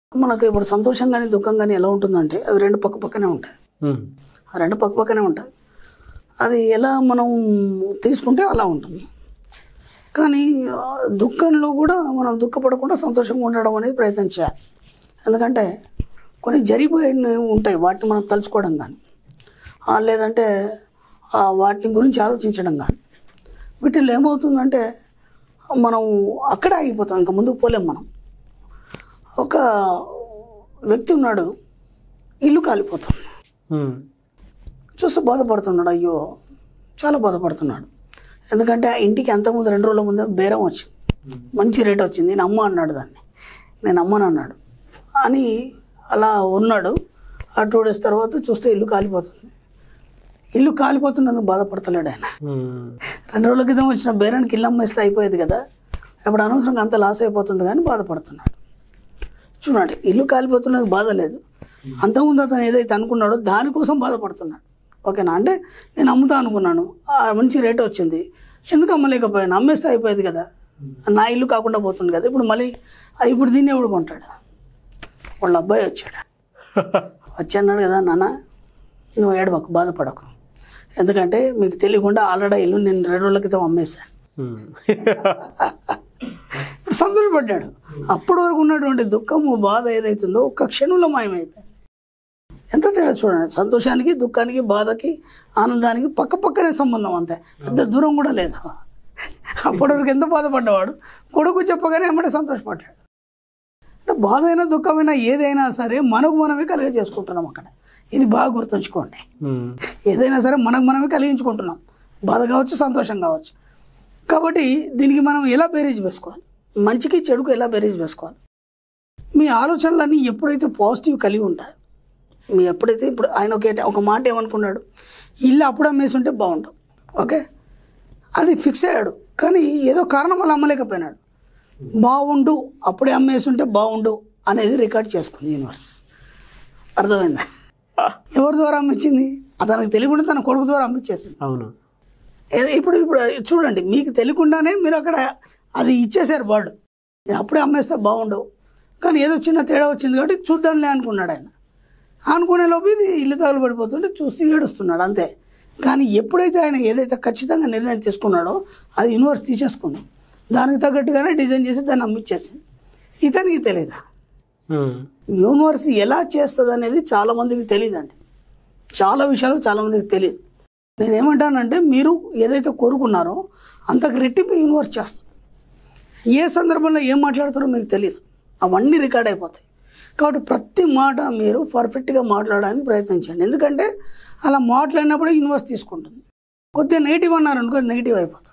మనకు ఇప్పుడు సంతోషం కానీ దుఃఖం కానీ ఎలా ఉంటుందంటే అవి రెండు పక్క పక్కనే ఉంటాయి ఉమ్. ఆ రెండు పక్క పక్కనే ఉంటాయి అది ఎలా మనం తీసుకుంటే అలా ఉంటుంది కానీ ఆ, దుఃఖంలో కూడా మనం దుఃఖపడకుండా సంతోషంగా ఉండడం అనేది ప్రయత్నం చేయాలి ఎందుకంటే కొన్ని జరిగిపోయి ఉంటాయి వాటిని మనం తలుచుకోవడం కానీ ఆ, లేదంటే ఆ, వాటిని గురించి ఆలోచించడం కానీ వీటిల్లో ఏమవుతుందంటే మనం అక్కడే ఆగిపోతాం ఇంకా ముందుకు పోలేం మనం ఒక వ్యక్తి ఉన్నాడు ఇల్లు కాలిపోతుంది ఉమ్. చూస్తే బాధపడుతున్నాడు అయ్యో చాలా బాధపడుతున్నాడు ఎందుకంటే ఆ ఇంటికి అంతకుముందు రెండు రోజుల ముందు బేరం వచ్చింది మంచి రేట్ వచ్చింది నేను అమ్మ అన్నాడు దాన్ని నేను అమ్మను అన్నాడు అని అలా ఉన్నాడు ఆ టూ డేస్ తర్వాత చూస్తే ఇల్లు కాలిపోతుంది ఇల్లు కాలిపోతున్నందుకు బాధపడతలేడు ఆయన ఉమ్. రెండు రోజుల క్రితం వచ్చిన బేరానికి ఇల్లు అమ్మేస్తే అయిపోయేది కదా ఇప్పుడు అనవసరంగా అంత లాస్ అయిపోతుంది కానీ బాధపడుతున్నాడు చూడండి ఇల్లు కాలిపోతున్నది బాధ లేదు అంతకుముందు అతను ఏదైతే అనుకున్నాడో దానికోసం బాధపడుతున్నాడు ఓకేనా అంటే నేను అమ్ముతా అనుకున్నాను ఆ మంచి రేట్ వచ్చింది ఎందుకు అమ్మలేకపోయాను అమ్మేస్తే అయిపోయేది కదా నా ఇల్లు కాకుండా పోతుంది కదా ఇప్పుడు మళ్ళీ ఆ, ఇప్పుడు దీన్ని ఎవడు కొంటాడు వాళ్ళ అబ్బాయి వచ్చాడు వచ్చి అన్నాడు కదా నాన్న నువ్వు ఏడవకు బాధపడకు ఎందుకంటే మీకు తెలియకుండా ఆల్రెడీ ఇల్లు నేను రెండు రోజుల క్రితం అమ్మేశాను ఉమ్. ఇప్పుడు సంతోషపడ్డాడు అప్పటి వరకు ఉన్నటువంటి దుఃఖము బాధ ఏదైతుందో ఒక్క క్షణంలో మాయమైపోయింది ఎంత తేడా చూడండి సంతోషానికి దుఃఖానికి బాధకి ఆనందానికి పక్క పక్కనే సంబంధం అంతే పెద్ద దూరం కూడా లేదు అప్పటి వరకు ఎంత బాధపడ్డవాడు కొడుకు చెప్పగానే ఎమ్మటే సంతోషపడ్డాడు అంటే బాధ అయినా దుఃఖమైనా ఏదైనా సరే మనకు మనమే కలిగ చేసుకుంటున్నాం అక్కడ ఇది బాగా గుర్తుంచుకోండి ఉమ్. ఏదైనా సరే మనకు మనమే కలిగించుకుంటున్నాం బాధ కావచ్చు సంతోషం కావచ్చు కాబట్టి దీనికి మనం ఎలా బేరీజ్ వేసుకోవాలి మంచికి చెడుకు ఎలా బేరీజ్ వేసుకోవాలి మీ ఆలోచనలన్నీ ఎప్పుడైతే పాజిటివ్ కలిగి ఉంటాయి మీ ఎప్పుడైతే ఇప్పుడు ఆయన ఒక ఒక మాట ఏమనుకున్నాడు ఇల్లు అప్పుడు అమ్మేసి ఉంటే బాగుండు ఓకే అది ఫిక్స్ అయ్యాడు కానీ ఏదో కారణం వల్ల అమ్మలేకపోయినాడు బాగుండు అప్పుడే అమ్మేసి ఉంటే బాగుండు అనేది రికార్డ్ చేసుకుంది యూనివర్స్ అర్థమైందా ఎవరి ద్వారా అమ్మించింది అతనికి తెలియకుండా తన కొడుకు ద్వారా అమ్మిచ్చేసింది అవును ఏ- ఇప్పుడు ఇప్పుడు చూడండి మీకు తెలియకుండానే మీరు అక్కడ అది ఇచ్చేసారు బర్డ్ అప్పుడే అమ్మేస్తే బాగుండవు కానీ ఏదో చిన్న తేడా వచ్చింది కాబట్టి చూద్దాంలే అనుకున్నాడు ఆయన అనుకునే లోపు ఇది ఇల్లు తగలు పడిపోతుంటే చూస్తూ ఏడుస్తున్నాడు అంతే కానీ ఎప్పుడైతే ఆయన ఏదైతే ఖచ్చితంగా నిర్ణయం తీసుకున్నాడో అది యూనివర్స్ తీసేసుకుంది దానికి తగ్గట్టుగానే డిజైన్ చేసి దాన్ని అమ్మిచ్చేసింది ఇతనికి తెలియదు ఉమ్. యూనివర్స్ ఎలా చేస్తుంది అనేది చాలామందికి తెలియదండి చాలా విషయాలు చాలామందికి తెలియదు నేనేమంటానంటే మీరు ఏదైతే కోరుకున్నారో అంతకు రెట్టింపు యూనివర్స్ చేస్తుంది ఏ సందర్భంలో ఏం మాట్లాడతారో మీకు తెలియదు అవన్నీ రికార్డ్ అయిపోతాయి కాబట్టి ప్రతి మాట మీరు పర్ఫెక్ట్గా మాట్లాడడానికి ప్రయత్నించండి ఎందుకంటే అలా మాట్లాడినప్పుడే యూనివర్స్ తీసుకుంటుంది కొద్దిగా నెగిటివ్ అన్నారనుకో నెగిటివ్ అయిపోతుంది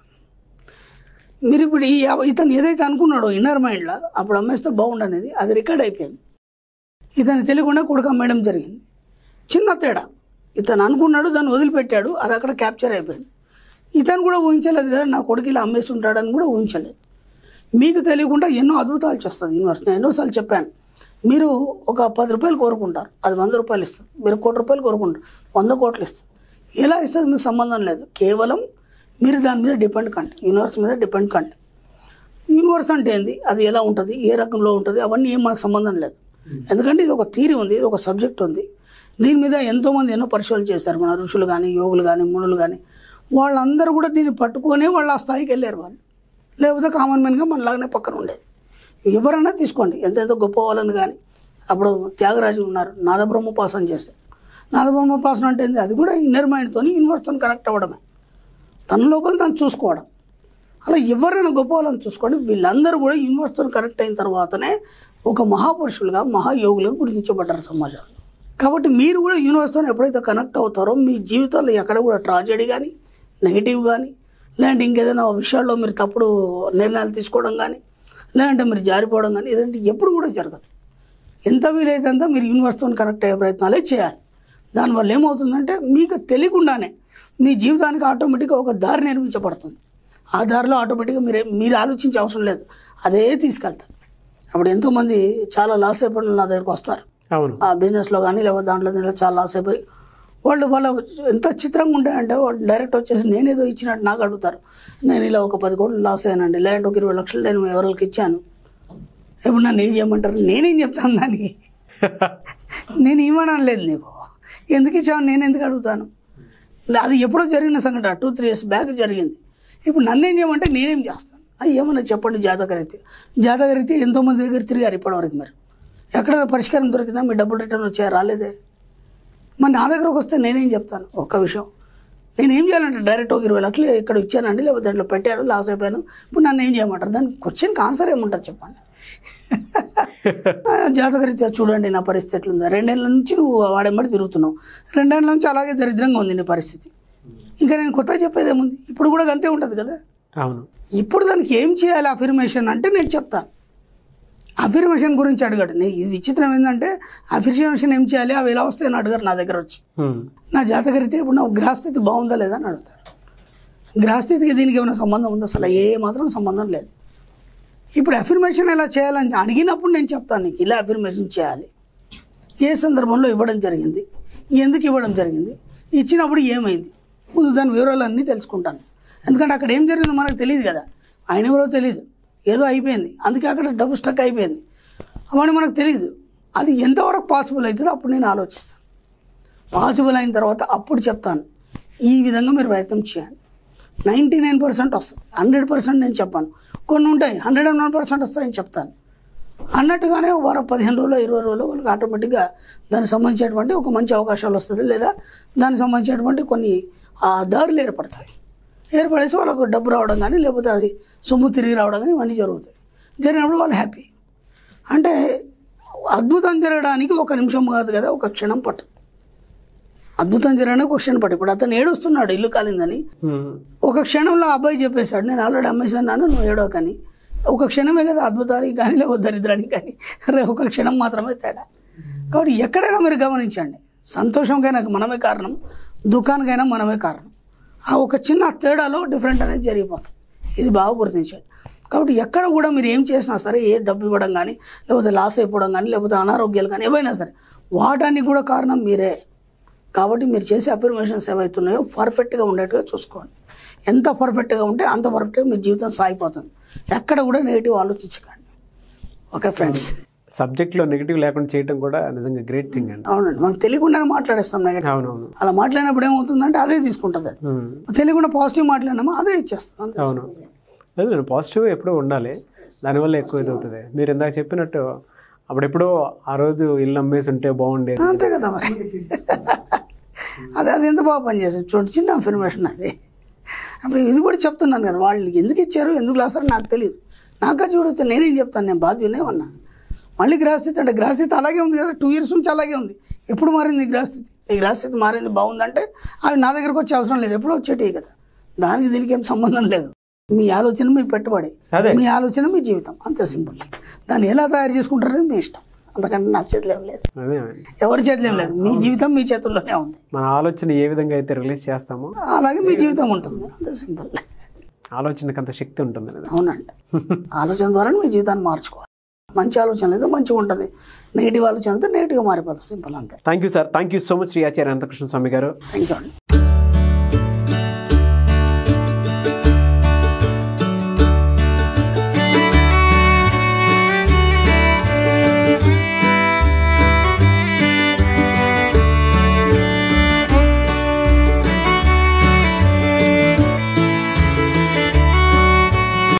మీరు ఇప్పుడు ఈ ఇతను ఏదైతే అనుకున్నాడో ఇన్నర్ మైండ్లో అప్పుడు అమ్మేస్తే బాగుండనేది అది రికార్డ్ అయిపోయింది ఇతను తెలియకుండా కొడుకు అమ్మేయడం జరిగింది చిన్న తేడా ఇతను అనుకున్నాడు దాన్ని వదిలిపెట్టాడు అది అక్కడ క్యాప్చర్ అయిపోయింది ఇతను కూడా ఊహించలేదు కదా నా కొడుకు ఇలా అమ్మేసి ఉంటాడని కూడా ఊహించలేదు మీకు తెలియకుండా ఎన్నో అద్భుతాలు చేస్తుంది యూనివర్స్ నేను ఎన్నోసార్లు చెప్పాను మీరు ఒక పది రూపాయలు కోరుకుంటారు అది వంద రూపాయలు ఇస్తుంది మీరు కోటి రూపాయలు కోరుకుంటారు వంద కోట్లు ఇస్తుంది ఎలా ఇస్తుంది మీకు సంబంధం లేదు కేవలం మీరు దాని మీద డిపెండ్ కండి యూనివర్స్ మీద డిపెండ్ కండి యూనివర్స్ అంటే ఏంది అది ఎలా ఉంటుంది ఏ రకంలో ఉంటుంది అవన్నీ ఏం మనకు సంబంధం లేదు ఎందుకంటే ఇది ఒక థీరీ ఉంది ఇది ఒక సబ్జెక్ట్ ఉంది దీని మీద ఎంతోమంది ఎన్నో పరిశోధన చేశారు మన ఋషులు కానీ యోగులు కానీ మునులు కానీ వాళ్ళందరూ కూడా దీన్ని పట్టుకొనే వాళ్ళు ఆ స్థాయికి వెళ్ళారు వాళ్ళు లేకపోతే కామన్ మ్యాన్గా మనలాగానే పక్కన ఉండేది ఎవరైనా తీసుకోండి ఎంతెంతో గొప్ప వాళ్ళని కానీ అప్పుడు త్యాగరాజు ఉన్నారు నాదబ్రహ్మోపాసన చేశారు నాదబ్రహ్మోపాసన అంటే ఏంది? అది కూడా ఇన్నర్ మైండ్తో యూనివర్స్తో కనెక్ట్ అవ్వడమే తన లోపల తను చూసుకోవడం అలా ఎవరైనా గొప్ప వాళ్ళని చూసుకోండి వీళ్ళందరూ కూడా యూనివర్స్తో కనెక్ట్ అయిన తర్వాతనే ఒక మహాపురుషులుగా మహాయోగులుగా గుర్తించబడ్డారు సమాజంలో కాబట్టి మీరు కూడా యూనివర్స్తో ఎప్పుడైతే కనెక్ట్ అవుతారో మీ జీవితంలో ఎక్కడ కూడా ట్రాజెడీ కానీ నెగిటివ్ కానీ లేదంటే ఇంకేదైనా విషయాల్లో మీరు తప్పుడు నిర్ణయాలు తీసుకోవడం కానీ లేదంటే మీరు జారిపోవడం కానీ ఇదంటే ఎప్పుడు కూడా జరగదు ఎంత వీలైతే అంత మీరు యూనివర్స్తో కనెక్ట్ అయ్యే ప్రయత్నాలే చేయాలి దానివల్ల ఏమవుతుందంటే మీకు తెలియకుండానే మీ జీవితానికి ఆటోమేటిక్గా ఒక దారి నిర్మించబడుతుంది ఆ దారిలో ఆటోమేటిక్గా మీరు మీరు ఆలోచించే అవసరం లేదు అదే తీసుకెళ్తారు అప్పుడు ఎంతోమంది చాలా లాస్ అయిపోయిన నా దగ్గరకు వస్తారు అవును ఆ బిజినెస్లో కానీ లేకపోతే దాంట్లో దీంట్లో చాలా లాస్ అయిపోయి వాళ్ళు వాళ్ళ ఎంత చిత్రంగా ఉంటాయంటే వాళ్ళు డైరెక్ట్ వచ్చేసి నేనేదో ఇచ్చినట్టు నాకు అడుగుతారు నేను ఇలా ఒక పది కోట్లు లాస్ అయ్యానండి లేదంటే ఒక ఇరవై లక్షలు నేను ఎవరికి ఇచ్చాను ఇప్పుడు నన్ను ఏం చేయమంటారు నేనేం చెప్తాను దానికి నేను ఏమనలేదు నీకు ఎందుకు ఇచ్చావు నేను ఎందుకు అడుగుతాను అది ఎప్పుడో జరిగిన సంఘటన టూ త్రీ ఇయర్స్ బ్యాక్ జరిగింది ఇప్పుడు నన్ను ఏం చేయమంటే నేనేం చేస్తాను అది ఏమన్నా చెప్పండి జాతకరీతి జాతకరీతి ఎంతోమంది దగ్గర తిరిగారు ఇప్పటివరకు మీరు ఎక్కడ పరిష్కారం దొరికిందా మీ డబ్బులు రిటర్న్ వచ్చాయా రాలేదే మరి నా దగ్గరకు వస్తే నేనేం చెప్తాను ఒక్క విషయం నేనేం చేయాలంటే డైరెక్ట్ ఒక ఇరవై లక్షలు ఇక్కడ ఇచ్చానండి లేకపోతే దాంట్లో పెట్టాను లాస్ అయిపోయాను ఇప్పుడు నన్ను ఏం చేయమంటారు దానికి క్వశ్చన్కి ఆన్సర్ ఏముంటుంది చెప్పండి ఆ, జాతకరీత్యా చూడండి నా పరిస్థితి ఎట్లుందా రెండేళ్ళ నుంచి నువ్వు వాడెమ్మడి తిరుగుతున్నావు రెండేళ్ళ నుంచి అలాగే దరిద్రంగా ఉంది నీ పరిస్థితి ఇంకా నేను కొత్తగా చెప్పేది ఏముంది ఇప్పుడు కూడా అంతే ఉంటుంది కదా అవును ఇప్పుడు దానికి ఏం చేయాలి అఫిర్మేషన్ అంటే నేను చెప్తాను అఫిర్మేషన్ గురించి అడగడు నేను ఇది విచిత్రం ఏంటంటే అఫిర్మేషన్ ఏం చేయాలి అవి ఎలా వస్తాయని అడగారు నా దగ్గర వచ్చి ఉమ్. నా జాతకరీతే ఇప్పుడు నా గ్రహస్థితి బాగుందా లేదా అని అడుగుతాడు గ్రహస్థితికి దీనికి ఏమైనా సంబంధం ఉందా అసలు ఏ మాత్రం సంబంధం లేదు ఇప్పుడు అఫిర్మేషన్ ఎలా చేయాలని అడిగినప్పుడు నేను చెప్తాను నీకు ఇలా అఫిర్మేషన్ చేయాలి ఏ సందర్భంలో ఇవ్వడం జరిగింది ఎందుకు ఇవ్వడం జరిగింది ఇచ్చినప్పుడు ఏమైంది ముందు దాని వివరాలన్నీ తెలుసుకుంటాను ఎందుకంటే అక్కడ ఏం జరిగిందో మనకు తెలియదు కదా ఆయన ఎవరో తెలియదు ఏదో అయిపోయింది అందుకే అక్కడ డబ్బు స్టక్ అయిపోయింది అవన్నీ మనకు తెలియదు అది ఎంతవరకు పాసిబుల్ అవుతుందో అప్పుడు నేను ఆలోచిస్తాను పాసిబుల్ అయిన తర్వాత అప్పుడు చెప్తాను ఈ విధంగా మీరు ప్రయత్నం చేయండి నైంటీ నైన్ పర్సెంట్ వస్తుంది హండ్రెడ్ పర్సెంట్ నేను చెప్పాను కొన్ని ఉంటాయి హండ్రెడ్ అండ్ వన్ పర్సెంట్ వస్తాయని చెప్తాను అన్నట్టుగానే ఒక వారం పదిహేను రోజులు ఇరవై రోజులు వాళ్ళకి ఆటోమేటిక్గా దానికి సంబంధించినటువంటి ఒక మంచి అవకాశాలు వస్తుంది లేదా దానికి సంబంధించినటువంటి కొన్ని ఆ, దారులు ఏర్పడతాయి ఏర్పడేసి వాళ్ళకు డబ్బు రావడం కానీ లేకపోతే అది సొమ్ము తిరిగి రావడం కానీ ఇవన్నీ జరుగుతాయి జరిగినప్పుడు వాళ్ళు హ్యాపీ అంటే అద్భుతం జరగడానికి ఒక నిమిషం కాదు కదా ఒక క్షణం పట్టు అద్భుతం జరగడానికి ఒక క్షణం పట్టు ఇప్పుడు అతను ఏడుస్తున్నాడు ఇల్లు కాలిందని ఉమ్. ఒక క్షణంలో ఆ అబ్బాయి చెప్పేశాడు నేను ఆల్రెడీ అమ్మేశాను నువ్వు ఏడో కానీ ఒక క్షణమే కదా అద్భుతానికి కానీ లేకపోతే దరిద్రానికి కానీ రే ఒక క్షణం మాత్రమే తేడా కాబట్టి ఎక్కడైనా మీరు గమనించండి సంతోషంకైనా మనమే కారణం దుఃఖానికైనా మనమే కారణం ఆ ఒక చిన్న తేడాలో డిఫరెంట్ అనేది జరిగిపోతుంది ఇది బాగా గుర్తించండి కాబట్టి ఎక్కడ కూడా మీరు ఏం చేసినా సరే ఏ డబ్బు ఇవ్వడం కానీ లేకపోతే లాస్ అయిపోవడం కానీ లేకపోతే అనారోగ్యాలు కానీ ఏవైనా సరే వాటానికి కూడా కారణం మీరే కాబట్టి మీరు చేసే అఫర్మేషన్స్ ఏవైతున్నాయో పర్ఫెక్ట్గా ఉండేట్టుగా చూసుకోండి ఎంత పర్ఫెక్ట్గా ఉంటే అంత పర్ఫెక్ట్గా మీ జీవితం సాగిపోతుంది ఎక్కడ కూడా నెగిటివ్ ఆలోచించకండి ఓకే ఫ్రెండ్స్ సబ్జెక్ట్లో నెగిటివ్ లేకుండా చేయడం కూడా నిజంగా గ్రేట్ థింగ్ అండి అవునండి మనకు తెలియకుండానే మాట్లాడేస్తాం నెగిటివ్ అవునవును అలా మాట్లాడినప్పుడు ఏమవుతుందంటే అదే తీసుకుంటుంది అది. ఉమ్. తెలియకుండా పాజిటివ్ మాట్లాడినామా అదే ఇచ్చేస్తుంది అంతే. అవును లేదు నేను పాజిటివ్ ఎప్పుడూ ఉండాలి దానివల్ల ఎక్కువ ఇది అవుతుంది మీరు ఇందాక చెప్పినట్టు అప్పుడెప్పుడో ఆ రోజు ఇల్లు అమ్మేసి ఉంటే బాగుండేది అంతే కదా మరి అదే అది ఎంత బాగా పనిచేస్తుంది చూడండి చిన్న ఇన్ఫర్మేషన్ అది అప్పుడు ఇది కూడా చెప్తున్నాను కదా వాళ్ళు ఎందుకు ఇచ్చారు ఎందుకు లాసారో నాకు తెలియదు నాకా చూడితే నేనేం చెప్తాను నేను బాధ్యనే ఉన్నా మళ్ళీ గ్రహస్థితి అంటే గ్రహస్థితి అలాగే ఉంది కదా టూ ఇయర్స్ నుంచి అలాగే ఉంది ఎప్పుడు మారింది ఈ గ్రహస్థితి ఈ గ్రహస్థితి మారింది బాగుందంటే అవి నా దగ్గరకు వచ్చే అవసరం లేదు ఎప్పుడో వచ్చేటివి కదా దానికి దీనికి ఏం సంబంధం లేదు మీ ఆలోచన మీ పెట్టుబడి అదే. మీ ఆలోచన మీ జీవితం అంతే సింపుల్ దాన్ని ఎలా తయారు చేసుకుంటారో మీ ఇష్టం అంతకంటే నా చేతిలో ఏం లేదు అదే ఎవరి చేతిలో ఏం లేదు మీ జీవితం మీ చేతుల్లోనే ఉంది మన ఆలోచన ఏ విధంగా అయితే రిలీజ్ చేస్తామో అలాగే మీ జీవితం ఉంటుంది అంతే సింపుల్ ఆలోచనకు అంత శక్తి ఉంటుంది నిజంగా. అవునండి ఆలోచన ద్వారా మీ జీవితాన్ని మార్చుకోవాలి మంచి ఆలోచన అయితే మంచిగా ఉంటుంది నెగిటివ్ ఆలోచన అయితే నెగిటివ్గా మారిపోతుంది సింపుల్ అంతే thank you sir thank you so much Shri Acharya Anantakrishna Swami గారు థ్యాంక్ యూ అండి